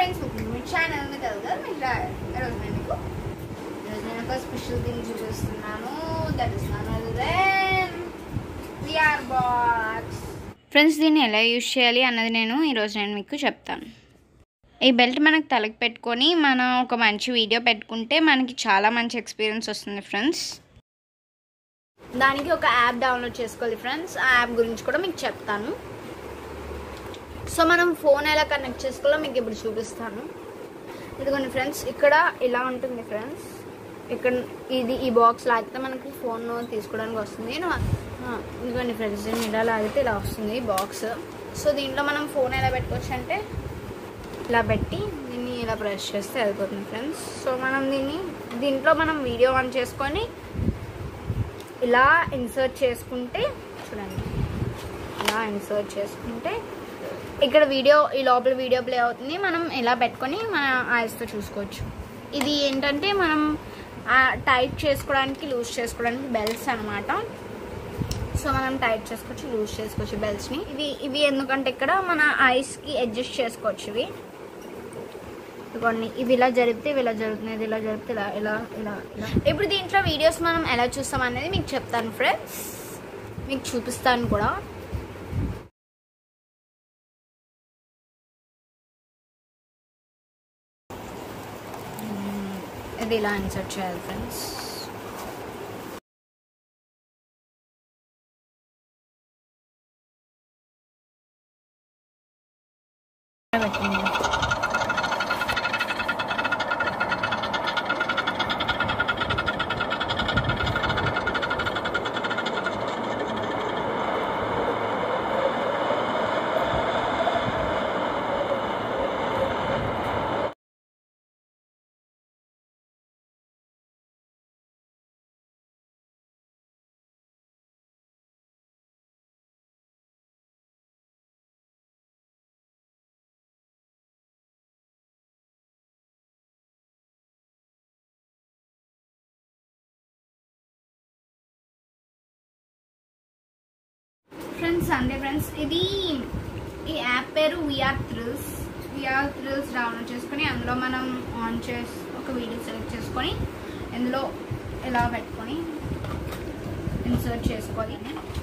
Friends మీ channel మీద తెలుగు మీకు ఈరోజు నేను మీకు ఈరోజు నేను ఒక స్పెషల్ థింగ్ చూపిస్తున్నాను that is none other than VR box friends దీన్ని ఎలా యూజ్ చేయాలి అన్నది నేను ఈరోజు నేను మీకు చెప్తాను ఈ బెల్ట్ మనకు తలకి పెట్టుకొని మనం ఒక మంచి వీడియో పెట్టుకుంటే మనకి చాలా మంచి ఎక్స్పీరియన్స్ వస్తుంది ఫ్రెండ్స్ దానికి ఒక యాప్ డౌన్లోడ్ చేసుకోవాలి ఫ్రెండ్స్ ఆ యాప్ గురించి కూడా మీకు చెప్తాను సో మనం ఫోన్ ఎలా కనెక్ట్ చేసుకోవాలో మీకు ఇప్పుడు చూపిస్తాను ఇదిగోండి ఫ్రెండ్స్ ఇక్కడ ఇలా ఉంటుంది ఫ్రెండ్స్ ఇక్కడ ఇది ఈ బాక్స్ లాగితే మనకి ఫోన్ తీసుకోవడానికి వస్తుంది ను- ఆ, ఇదిగోండి ఫ్రెండ్స్ దీన్ని ఇలా లాగితే ఇలా వస్తుంది బాక్స్ సో దీంట్లో మనం ఫోన్ ఎలా పెట్టుకోవచ్చు అంటే ఇలా పెట్టి దీన్ని ఇలా ప్రెస్ చేస్తే వెళ్ళిపోతుంది ఫ్రెండ్స్ సో మనం దీన్ని దీంట్లో మనం వీడియో ఆన్ చేసుకొని ఇలా ఇన్సర్ట్ చేసుకుంటే చూడండి ఇలా ఇన్సర్ట్ చేసుకుంటే ఇక్కడ వీడియో ఈ లోపల వీడియో ప్లే అవుతుంది మనం ఇలా పెట్టుకొని మన ఐస్తో చూసుకోవచ్చు ఇది ఏంటంటే మనం టైట్ చేసుకోవడానికి లూజ్ చేసుకోవడానికి బెల్ట్స్ అనమాట సో మనం టైట్ చేసుకోవచ్చు లూజ్ చేసుకోవచ్చు బెల్ట్స్ని ఇవి ఇవి ఎందుకంటే ఇక్కడ మన ఐస్కి అడ్జస్ట్ చేసుకోవచ్చు ఇవి ఇదిగోండి ఇవి ఇలా జరిపితే ఇవి ఇలా జరుగుతుంది ఇది ఇలా జరిపితే ఇలా ఇలా ఇలా ఇలా ఇప్పుడు దీంట్లో వీడియోస్ మనం ఎలా చూస్తాం అనేది మీకు చెప్తాను ఫ్రెండ్స్ మీకు చూపిస్తాను కూడా మ్మ్. ఇది ఇలా ఇన్సర్ట్ చేయాలి ఫ్రెండ్స్ పెట్టండి ఫ్రెండ్స్ అంతే ఫ్రెండ్స్ ఇది ఈ యాప్ పేరు VR thrills VR thrills download చేసుకొని అందులో మనం ఆన్ చేసి ఒక వీడియో సెలెక్ట్ చేసుకొని ఇందులో ఇలా పెట్టుకొని ఇన్సర్ట్ చేసుకోవాలి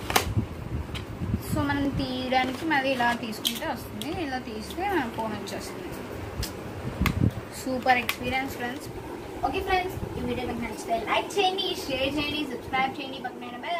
సో మనం తీయడానికి మరి ఇలా తీసుకుంటే వస్తుంది ఇలా తీస్తే మన ఫోన్ వచ్చేస్తుంది super experience friends okay friends ఈ వీడియో మీకు నచ్చితే లైక్ చేయండి షేర్ చేయండి సబ్స్క్రైబ్ చేయండి పక్కన బెల్